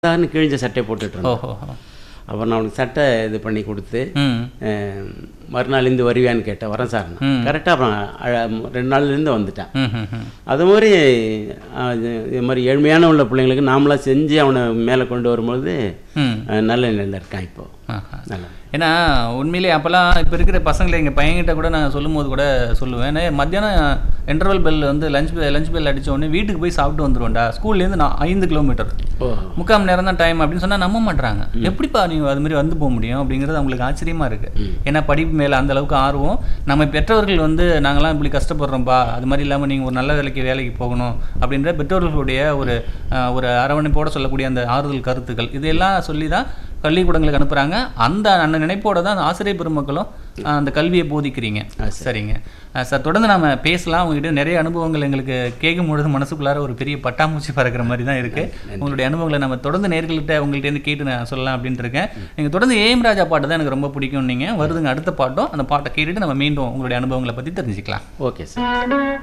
சாதாரண கிழிஞ்ச சட்டை போட்டுட்டு இருந்தேன் ஓஹோ அப்புறம் நான் அவனுக்கு சட்டை இது பண்ணி கொடுத்து ம் அஹ், மறுநாள் இருந்து வருவியான்னு கேட்டேன் வரேன் சார் கரெக்டாக அப்புறம் அழ- ரெண்டு நாள்லேருந்து வந்துட்டேன் ம் ம் ம் அது மாதிரி அஹ், இது இது மாதிரி ஏழ்மையான உள்ள பிள்ளைங்களுக்கு நாமளா செஞ்சு அவனை மேலே கொண்டு வரும்போது ம் அஹ், நல்ல நிலையில் இருக்கான் இப்போ ஆஹா. நல்லா ஏன்னா உண்மையிலேயே அப்போல்லாம் இப்போ இருக்கிற பசங்களை எங்கள் பையன்கிட்ட கூட நான் சொல்லும்போது கூட சொல்லுவேன் "அண்ணே, மத்தியானம் இன்டர்வல் பெல் வந்து லஞ்ச் லஞ்ச் பெல் அடிச்ச உடனே வீட்டுக்கு போய் சாப்பிட்டு வந்துருவேன்டா ஸ்கூல்லேருந்து நான் ஐந்து கிலோமீட்டர் ஓ முக்கால் மணி நேரம் தான் டைம் அப்படின்னு சொன்னால் நம்ப மாட்றாங்க எப்படிப்பா நீ அது மாதிரி வந்து போக முடியும் அப்படிங்கிறது அவங்களுக்கு ஆச்சரியமா இருக்கு ஏன்னா படிப்பு மேலே அந்த அளவுக்கு ஆர்வம் நம்ம பெற்றவர்கள் வந்து நாங்களாம் இப்படி கஷ்டப்படுறோம்ப்பா அது மாதிரி இல்லாமல் நீங்கள் ஒரு நல்ல வேலைக்கு வேலைக்கு போகணும் அப்படின்ற பெற்றோர்களுடைய ஒரு அஹ், ஒரு அரவணைப்போட சொல்லக்கூடிய அந்த ஆறுதல் கருத்துக்கள் இதெல்லாம் சொல்லி தான் பள்ளிக்கூடங்களுக்கு அனுப்புகிறாங்க அந்த அந்த நினைப்போட தான் அந்த ஆசிரியர் பெருமக்களும் அஹ், அந்த கல்வியை போதிக்கிறீங்க சரிங்க அஹ், சார் தொடர்ந்து நாம பேசலாம் உங்ககிட்ட நிறைய அனுபவங்கள் எங்களுக்கு கேட்கும் பொழுது மனசுக்குள்ளார ஒரு பெரிய பட்டாம்பூச்சி பறக்கிற மாதிரி தான் இருக்கு உங்களுடைய அனுபவங்களை நம்ம தொடர்ந்து நேர்கள்கிட்ட உங்கள்ட்ட இருந்து கேட்டு நான் சொல்லலாம் அப்படின்ட்டு இருக்கேன் நீங்கள் தொடர்ந்து ஏஎம் ராஜா பாட்டு தான் எனக்கு ரொம்ப பிடிக்கும் நீங்கள் வருதுங்க அடுத்த பாட்டும் அந்த பாட்டை கேட்டுட்டு நம்ம மீண்டும் உங்களுடைய அனுபவங்களை பற்றி தெரிஞ்சுக்கலாம் ஓகே சார்